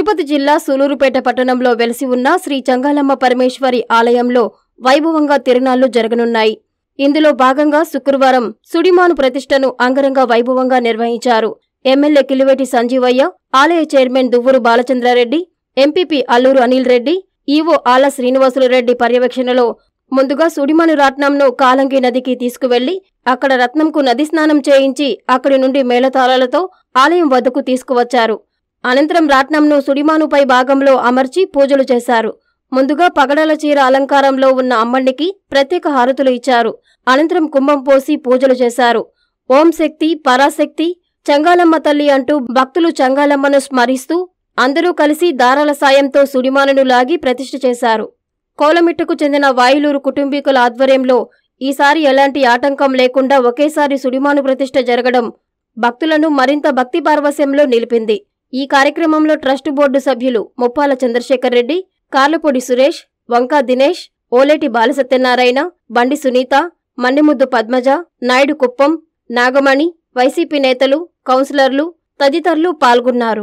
తిరుపతి జిల్లా సూలూరుపేట పట్టణంలో వెలసి ఉన్న శ్రీ చంగాలమ్మ పరమేశ్వరి ఆలయంలో వైభవంగా తిరునాళ్లు జరగనున్నాయి ఇందులో భాగంగా శుక్రవారం సుడిమాను ప్రతిష్టను అంగరంగ వైభవంగా నిర్వహించారు ఎమ్మెల్యే కిలివేటి సంజీవయ్య ఆలయ chairman Duvvuru Balachandra Reddy MPP Alluru Anil Reddy EO Ala Srinivasulu Reddy పర్యవేక్షణలో ముందుగా సుడిమను రత్నంను కాలంగి నదికి తీసుకువెళ్లి అక్కడ రత్నంకు నది స్నానం చేయించి అక్కడి నుండి మేళతాళాలతో ఆలయం వద్దకు తీసుకువచ్చారు అనంతరం రాట్నంను సుడిమానుపై భాగంలో అమర్చి పూజలు చేశారు ముందుగా పగడల చీర అలంకారంలో ఉన్న అమ్మడికి ప్రత్యేక హారతులు ఇచ్చారు అనంతరం కుంభం పోసి పూజలు చేశారు ఓం శక్తి పరాశక్తి చంగాలమ్మ తల్లి అంటూ భక్తులు చంగాలమ్మను స్మరిస్తూ అందరూ కలిసి దారాల సాయంతో సుడిమానును లాగి ప్రతిష్ఠ చేశారు కోలమిట్టుకు చెందిన వాయులూరు కుటుంబీకుల ఆధ్వర్యంలో ఈసారి ఎలాంటి ఆటంకం లేకుండా ఒకేసారి సుడిమాను ప్రతిష్ఠ జరగడం భక్తులను మరింత భక్తి పార్వస్యంలో నిలిపింది ఈ కార్యక్రమంలో ట్రస్ట్ బోర్డు సభ్యులు ముప్పాల చంద్రశేఖర్ రెడ్డి కార్లపొడి సురేష్ వంకా దినేష్ ఓలేటి బాలసత్యనారాయణ బండి సునీత మన్నెముద్దు పద్మజ నాయుడు కుప్పం నాగమణి వైసీపీ నేతలు కౌన్సిలర్లు తదితరులు పాల్గొన్నారు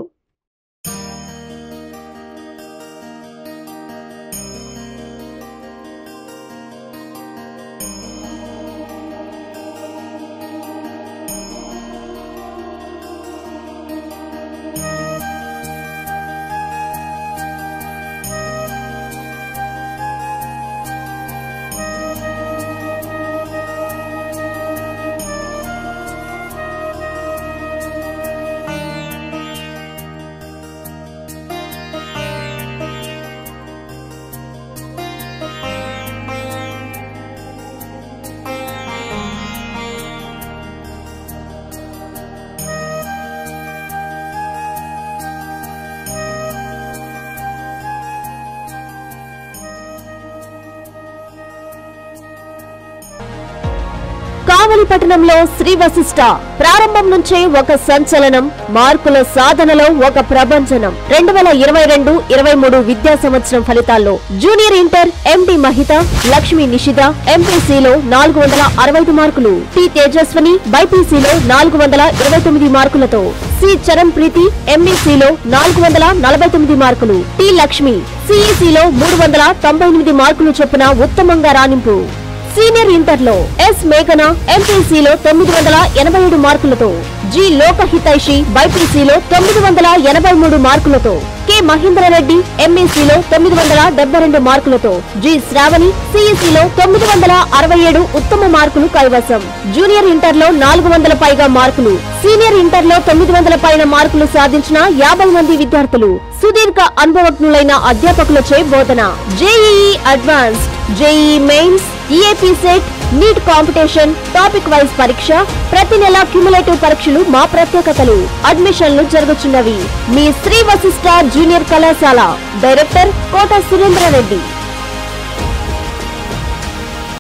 కావలి పట్టణంలో శ్రీ వశిష్ట ప్రారంభం నుంచే ఒక సంచలనం మార్కుల సాధనలో ఒక ప్రభంజనం రెండు వేల ఇరవై రెండు ఇరవై మూడు విద్యా సంవత్సరం ఫలితాల్లో జూనియర్ ఇంటర్ ఎండి మహిత లక్ష్మి నిషిత ఎంపీసీలో నాలుగు వందల అరవై ఐదు మార్కులు టి తేజస్వని బైపీసీలో నాలుగు వందల ఇరవై తొమ్మిది మార్కులతో సి చరణ్ ప్రీతి ఎంఈసీలో నాలుగు వందల నలభై తొమ్మిది మార్కులు టి లక్ష్మి సిఈసీలో మూడు వందల తొంభై ఎనిమిది మార్కులు చొప్పున ఉత్తమంగా రాణింపు సీనియర్ ఇంటర్లో ఎస్ మేఘన ఎంపీసీలో తొమ్మిది వందల ఎనభై ఏడు మార్కులతో జి లోకహితైషి బైపీసీలో తొమ్మిది వందల ఎనభై మూడు మార్కులతో కె మహేంద్రరెడ్డి ఎంఈసీలో తొమ్మిది వందల డెబ్బై రెండు మార్కులతో జి శ్రావణి సిఈసీలో తొమ్మిది వందల అరవై ఏడు ఉత్తమ మార్కులు కైవసం జూనియర్ ఇంటర్లో నాలుగు వందల పైగా మార్కులు సీనియర్ ఇంటర్లో తొమ్మిది వందల పైన మార్కులు సాధించిన యాభై మంది విద్యార్థులు సుదీర్ఘ అనుభవజ్ఞులైన అధ్యాపకులచే బోధన JEE advanced JEE mains EAPCET NEET competition topic wise పరీక్ష ప్రతి నెల క్యుములేటివ్ పరీక్షలు మా ప్రత్యేకతలు అడ్మిషన్లు జరుగుతున్నవి మీ శ్రీ వశిష్ట జూనియర్ కళాశాల డైరెక్టర్ కోట సురేంద్రారెడ్డి